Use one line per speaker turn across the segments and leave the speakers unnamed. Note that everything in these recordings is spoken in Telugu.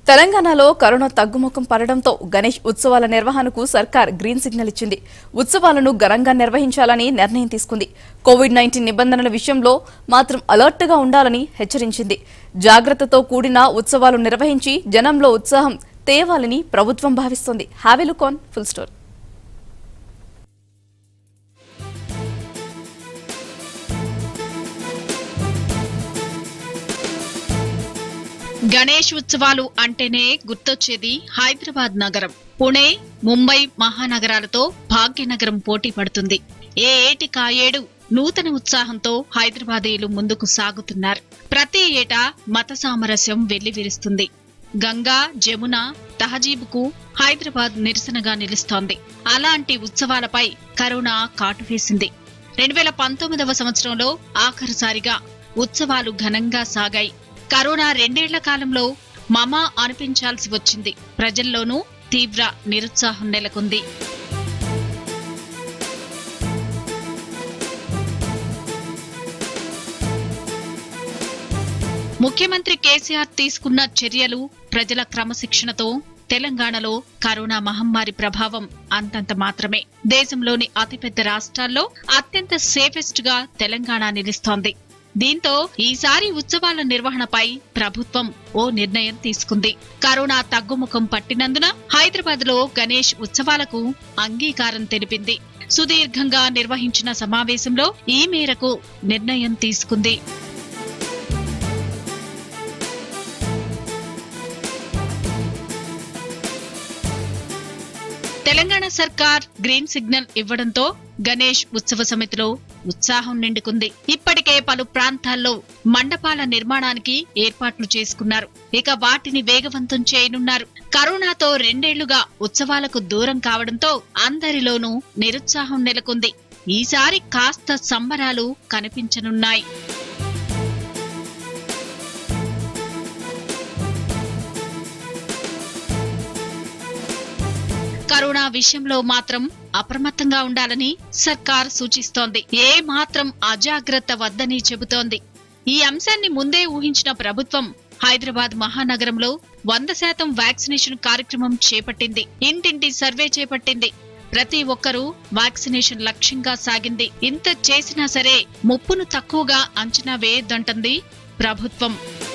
తెలంగాణలో కరోనా తగ్గుముఖం పడడంతో గణేష్ ఉత్సవాల నిర్వహణకు సర్కార్ గ్రీన్ సిగ్నల్ ఇచ్చింది ఉత్సవాలను ఘనంగా నిర్వహించాలని నిర్ణయం తీసుకుంది కోవిడ్ నైన్టీన్ నిబంధనల విషయంలో మాత్రం అలర్ట్ గా ఉండాలని హెచ్చరించింది జాగ్రత్తతో కూడిన ఉత్సవాలు నిర్వహించి జనంలో ఉత్సాహం తేవాలని ప్రభుత్వం భావిస్తోంది హ్యావెలుకాన్ ఫుల్ స్టోర్
గణేష్ ఉత్సవాలు అంటేనే గుర్తొచ్చేది హైదరాబాద్ నగరం పుణే ముంబై మహానగరాలతో భాగ్యనగరం పోటీ పడుతుంది ఏ ఏటికా ఏడు నూతన ఉత్సాహంతో హైదరాబాదీలు ముందుకు సాగుతున్నారు ప్రతి ఏటా మత సామరస్యం వెల్లివిరుస్తుంది గంగా జమున తహజీబుకు హైదరాబాద్ నిరసనగా నిలుస్తోంది అలాంటి ఉత్సవాలపై కరోనా కాటు వేసింది రెండు వేల పంతొమ్మిదవ సంవత్సరంలో ఆఖరిసారిగా ఉత్సవాలు ఘనంగా సాగాయి కరోనా రెండేళ్ల కాలంలో మమ అనిపించాల్సి వచ్చింది ప్రజల్లోనూ తీవ్ర నిరుత్సాహం నెలకొంది ముఖ్యమంత్రి కేసీఆర్ తీసుకున్న చర్యలు ప్రజల క్రమశిక్షణతో తెలంగాణలో కరోనా మహమ్మారి ప్రభావం అంతంత మాత్రమే దేశంలోని అతిపెద్ద రాష్ట్రాల్లో అత్యంత సేఫెస్ట్ గా తెలంగాణ నిలుస్తోంది దీంతో ఈసారి ఉత్సవాల నిర్వహణపై ప్రభుత్వం ఓ నిర్ణయం తీసుకుంది కరోనా తగ్గుముఖం పట్టినందున హైదరాబాద్ లో గణేష్ ఉత్సవాలకు అంగీకారం తెలిపింది సుదీర్ఘంగా నిర్వహించిన సమావేశంలో ఈ మేరకు నిర్ణయం తీసుకుంది తెలంగాణ సర్కార్ గ్రీన్ సిగ్నల్ ఇవ్వడంతో గణేష్ ఉత్సవ సమితిలో ఉత్సాహం నిండుకుంది ఇప్పటికే పలు ప్రాంతాల్లో మండపాల నిర్మాణానికి ఏర్పాట్లు చేసుకున్నారు ఇక వాటిని వేగవంతం చేయనున్నారు కరోనాతో రెండేళ్లుగా ఉత్సవాలకు దూరం కావడంతో అందరిలోనూ నిరుత్సాహం నెలకొంది ఈసారి కాస్త సంబరాలు కనిపించనున్నాయి కరోనా విషయంలో మాత్రం అప్రమత్తంగా ఉండాలని సర్కార్ సూచిస్తోంది ఏ మాత్రం అజాగ్రత్త వద్దని చెబుతోంది ఈ అంశాన్ని ముందే ఊహించిన ప్రభుత్వం హైదరాబాద్ మహానగరంలో వంద శాతం వ్యాక్సినేషన్ కార్యక్రమం చేపట్టింది ఇంటింటి సర్వే చేపట్టింది ప్రతి ఒక్కరూ వ్యాక్సినేషన్ లక్ష్యంగా సాగింది ఇంత చేసినా సరే ముప్పును తక్కువగా అంచనా వేయొద్దంటుంది ప్రభుత్వం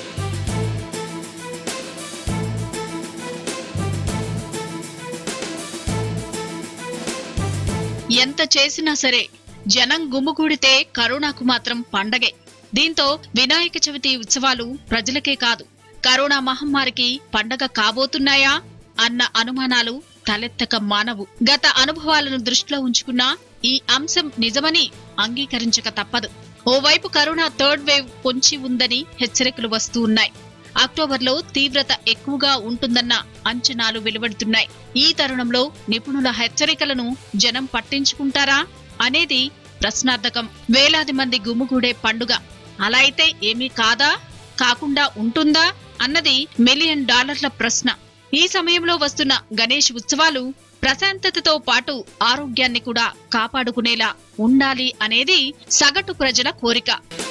ఎంత చేసినా సరే జనం గుమ్ముగూడితే కరోనాకు మాత్రం పండగే దీంతో వినాయక చవితి ఉత్సవాలు ప్రజలకే కాదు కరోనా మహమ్మారికి పండగ కాబోతున్నాయా అన్న అనుమానాలు తలెత్తక మానవు గత అనుభవాలను దృష్టిలో ఉంచుకున్నా ఈ అంశం నిజమని అంగీకరించక తప్పదు ఓవైపు కరోనా థర్డ్ వేవ్ పొంచి ఉందని హెచ్చరికలు వస్తూ ఉన్నాయి అక్టోబర్లో తీవ్రత ఎక్కువగా ఉంటుందన్న అంచనాలు వెలువడుతున్నాయి ఈ తరుణంలో నిపుణుల హెచ్చరికలను జనం పట్టించుకుంటారా అనేది ప్రశ్నార్థకం వేలాది మంది గుమ్ముగూడే పండుగ అలా అయితే ఏమీ కాదా కాకుండా ఉంటుందా అన్నది మిలియన్ డాలర్ల ప్రశ్న ఈ సమయంలో వస్తున్న గణేష్ ఉత్సవాలు ప్రశాంతతతో పాటు ఆరోగ్యాన్ని కూడా కాపాడుకునేలా ఉండాలి అనేది సగటు ప్రజల కోరిక